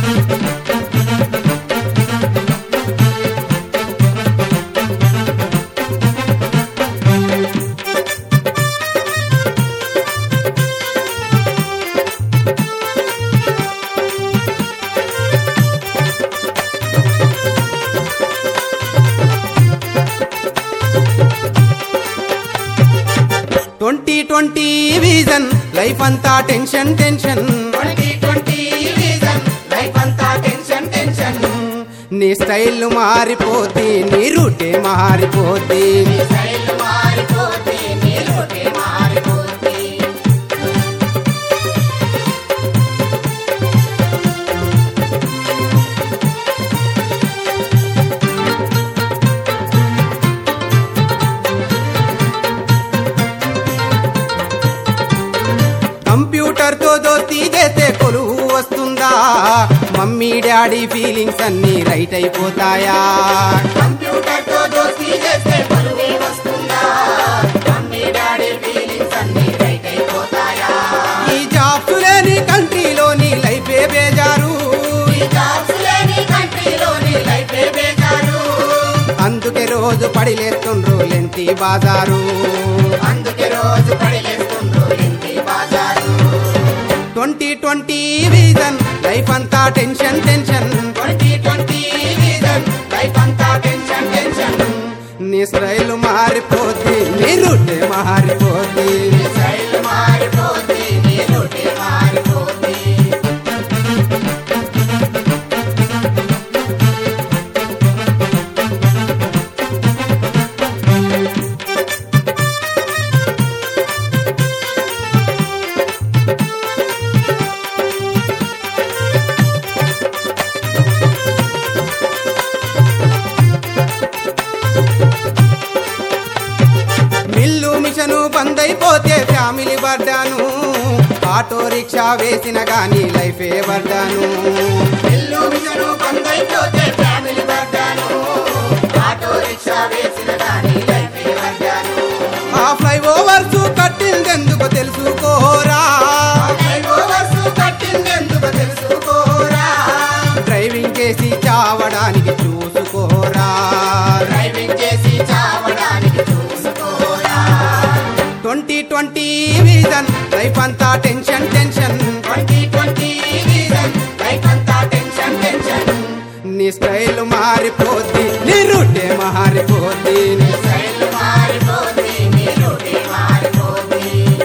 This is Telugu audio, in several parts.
ట్వంటీ ట్వంటీ విజన్ లైఫ్ అంతా tension tension twenty twenty reason life అంతా టెన్షన్ టెన్షన్ నీ స్టైల్ మారిపోతే నీ రూటే మారిపోతే నీ స్టైల్ మారిపోతే నీ రూటే మారిపోతే కంప్యూటర్ తో దోస్తీ చేస్తే కొలువు వస్తుందా మమ్మీ డాడీ ఫీలింగ్స్ అన్ని రైట్ అయిపోతాయా కంప్యూటర్ తో దోస్తీ చేస్తే పరువే వస్తుందా మమ్మీ డాడీ ఫీలింగ్స్ అన్ని రైట్ అయిపోతాయా ఈ జాబ్స్ లేని కంట్రీలోని లైఫే బేజారు ఈ జాబ్స్ లేని కంట్రీలోని లైఫే బేకారు అందుకే రోజు పడిలేస్తుండ్రు లెంతి బాజారు అందుకే రోజు పడిలేస్తుండ్రు ఇంటి బాజారు ట్వంటీ ట్వంటీ విజన్ లైఫ్ అంతా tension tension twenty twenty reason life అంతా టెన్షన్ టెన్షన్ నీ స్టైల్ మారిపోతే నీ రూటే మారిపోతే నీ స్టైల్ మారిపోతే నీ రూటే మారిపోతే మిల్లు మిషను బంద్ అయిపోతే ఫ్యామిలీ పడ్డాను ఆటో రిక్షా వేసిన గాని లైఫే పడ్డాను ఇల్లు మిషను బంద్ అయిపోతే ఫ్యామిలీ పడ్డాను ఆటో రిక్షా వేసిన దాని లైఫ్ పడ్డాను ఆ ఫ్లైఓవర్స్ కట్టిందెందుకు తెలుసుకోరా ఫ్లైఓవర్స్ కట్టిందెందుకు తెలుసుకోరా డ్రైవింగ్ చేసి చావడానికి చూసుకోరా డ్రైవింగ్ చేసి చావడానికి చూసుకోరా ట్వంటీ ట్వంటీ విజన్ లైఫ్ అంతా tension tension twenty twenty reason life అంతా టెన్షన్ టెన్షన్ నీ స్టైల్ మారిపోద్ది నీ రూటే మారిపోద్ది నీ స్టైల్ మారిపోతే నీ రూటే మారిపోతే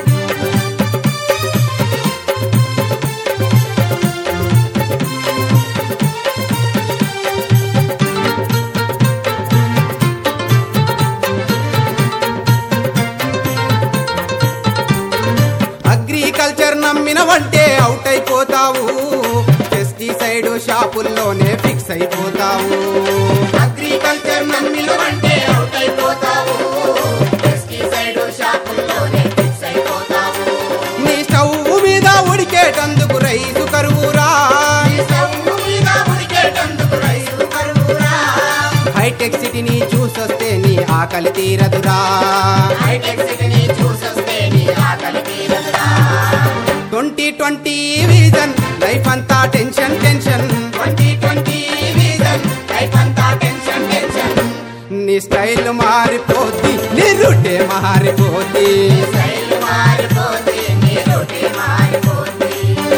అగ్రికల్చర్ నమ్మిన వంటే అవుట్ అయిపోతావు పెస్టిసైడ్ షాపుల్లోనే ఫిక్స్ అయిపోతావు అగ్రికల్చర్ నమ్మిలు అంటే అవుట్ అయిపోతావు పెస్టిసైడ్ షాపుల్లోనే ఫిక్స్ అయిపోతావు నీ స్టవ్ మీద ఉడికేటందుకు రైసు కరువురా ఈ స్టవ్ మీద ఉడికేటందుకు రైసు కరువురా హైటెక్ సిటీని చూసొస్తే నీ ఆకలి తీరదురా హైటెక్ సిటీని చూసొస్తే నీ ఆకలి తీరదురా ట్వంటీ ట్వంటీ విజన్ లైఫ్ అంతా tension tension twenty twenty reason life అంతా టెన్షన్ టెన్షన్ నీ స్టైల్ మారిపోద్ది నీ రూటే మారిపోద్ది నీ స్టైల్ మారిపోతే నీ రొటీ మారిపోతే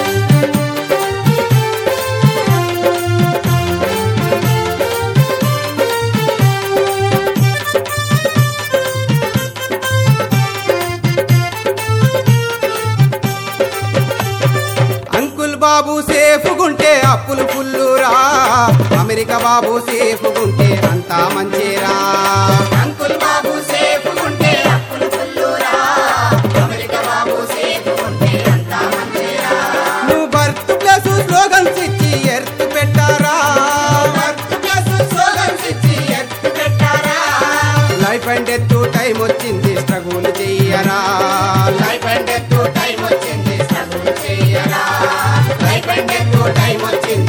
అంకుల్ బాబు సేఫ్ గుంటే అప్పులు ఫుల్లురా అమెరికా బాబు సేఫ్ గుంటే అంతా మంచిరా అంకుల్ బాబు సేఫ్ ఉంటే అప్పులు ఫుల్లురా అమెరికా బాబు సేఫ్ ఉంటే అంతా మంచిరా నువ్వు బర్త్ ప్లస్ స్లోగన్స్ ఇచ్చి ఎర్త్ పెట్టారా వర్క్ ప్లస్ స్లోగన్స్ ఇచ్చి ఎత్తు పెట్టారా లైఫ్ అండ్ డెత్ టైం వచ్చింది స్ట్రగుల్ చెయ్యరా లైఫ్ అండ్ డెత్ టైం వచ్చింది స్ట్రగుల్ చేయరా లైఫ్ అండ్ డెత్ టైం వచ్చింది